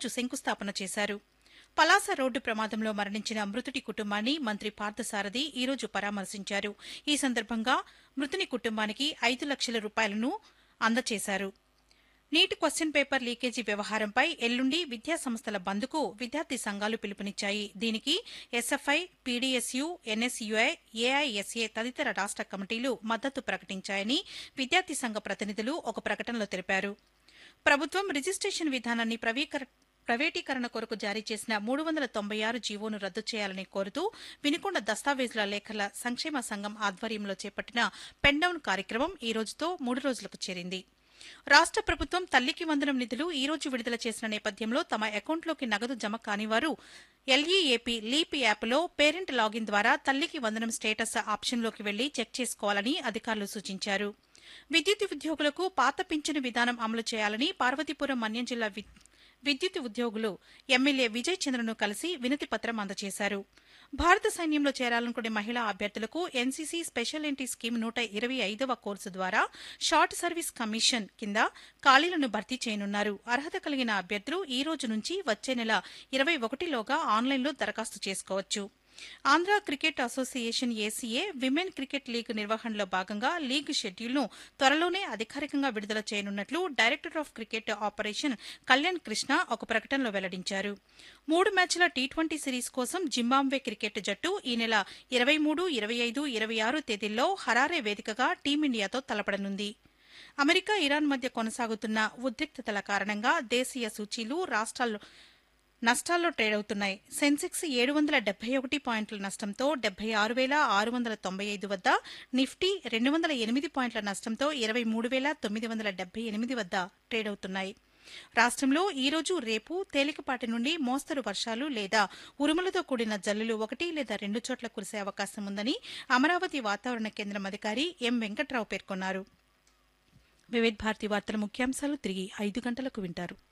ఈరోజు శంకుస్థాపన చేశారు పలాస రోడ్డు ప్రమాదంలో మరణించిన మృతుడి కుటుంబాన్ని మంత్రి పార్థసారథి ఈరోజు పరామర్శించారు ఈ సందర్భంగా మృతుని కుటుంబానికి ఐదు లక్షల రూపాయలను అందజేశారు నీట్ క్వశ్చన్ పేపర్ లీకేజీ వ్యవహారంపై ఎల్లుండి విద్యా సంస్థల బంద్కు విద్యార్థి సంఘాలు పిలుపునిచ్చాయి దీనికి ఎస్ఎఫ్ఐ పీడీఎస్యు ఎన్ఎస్యుఐ ఏఐఎస్ఏ తదితర రాష్ట కమిటీలు మద్దతు ప్రకటించాయని విద్యార్థి సంఘ ప్రతినిధులు ఒక ప్రకటనలో తెలిపారు ప్రభుత్వం రిజిస్ట్రేషన్ విధానాన్ని ప్రవీకర ప్రైవేటీకరణ కొరకు జారీ చేసిన మూడు వందల తొంభై ఆరు జీవోను రద్దు చేయాలని కోరుతూ వినుకొండ దస్తావేజుల లేఖల సంక్షేమ సంఘం ఆధ్వర్యంలో చేపట్టిన పెన్డౌన్ కార్యక్రమం ఈ రోజుతో మూడు రోజులకు చేరింది రాష్ట ప్రభుత్వం తల్లికి వందనం నిధులు ఈ రోజు విడుదల చేసిన నేపథ్యంలో తమ అకౌంట్లోకి నగదు జమ కాని వారు ఎల్ఈఏపీ లీప్ యాప్లో పేరెంట్ లాగిన్ ద్వారా తల్లికి వందనం స్టేటస్ ఆప్షన్లోకి వెళ్లి చెక్ చేసుకోవాలని అధికారులు సూచించారు విద్యుత్ ఉద్యోగులకు పాత పింఛను విధానం అమలు చేయాలని పార్వతీపురం మన్యం జిల్లా వి- విద్యుత్ ఉద్యోగులు ఎమ్మెల్యే విజయ్ చంద్రను కలిసి వినతి పత్రం అందజేశారు భారత సైన్యంలో చేరాలనుకునే మహిళా అభ్యర్థులకు ఎన్సీసీ స్పెషల్ ఎంట్రీ స్కీమ్ నూట ఇరవై ఐదవ కోర్సు ద్వారా షార్ట్ సర్వీస్ కమిషన్ కింద ఖాళీలను భర్తీ చేయనున్నారు అర్హత కలిగిన అభ్యర్థులు ఈ రోజు నుంచి వచ్చే నెల ఇరవై ఒకటిలోగా ఆన్లైన్లో దరఖాస్తు చేసుకోవచ్చు Andhra cricket association ACA women cricket league నిర్వహణలో భాగంగా లీగ్ షెడ్యూల్ను త్వరలోనే అధికారికంగా విడుదల చేయనున్నట్లు director of cricket operation Kalyan Krishna ఒక ప్రకటనలో వెల్లడించారు మూడు మ్యాచ్ల టీ ట్వంటీ సిరీస్ కోసం జింబాబ్వే క్రికెట్ జట్టు ఈ నెల ఇరవై మూడు ఇరవై ఐదు ఇరవై ఆరు తేదీల్లో హరారే వేదికగా టీమిండియాతో తలపడనుంది అమెరికా ఇరాన్ మధ్య కొనసాగుతున్న ఉద్రిక్తతల కారణంగా దేశీయ సూచీలు రాష్ట్రాల్లో నష్టాల్లో ట్రేడ్ అవుతున్నాయి సెన్సెక్స్ ఏడు వందల డెబ్బై ఒకటి పాయింట్ల నష్టంతో డెబ్బై ఆరు వేల ఆరు వందల తొంభై ఐదు వద్ద నిఫ్టీ రెండు వందల ఎనిమిది పాయింట్ల నష్టంతో ఇరవై మూడు వేల తొమ్మిది వందల డెబ్బై ఎనిమిది వద్ద ట్రేడ్ అవుతున్నాయి రాష్ట్రంలో ఈ రోజు రేపు తేలికపాటి నుండి మోస్తరు వర్షాలు లేదా ఉరుములతో కూడిన జల్లులు ఒకటి లేదా రెండు చోట్ల కురిసే అవకాశం ఉందని అమరావతి వాతావరణ కేంద్రం అధికారి ఎం వెంకట్రావు పేర్కొన్నారు వివిధ భారతి వార్తల ముఖ్యాంశాలు తిరిగి ఐదు గంటలకు వింటారు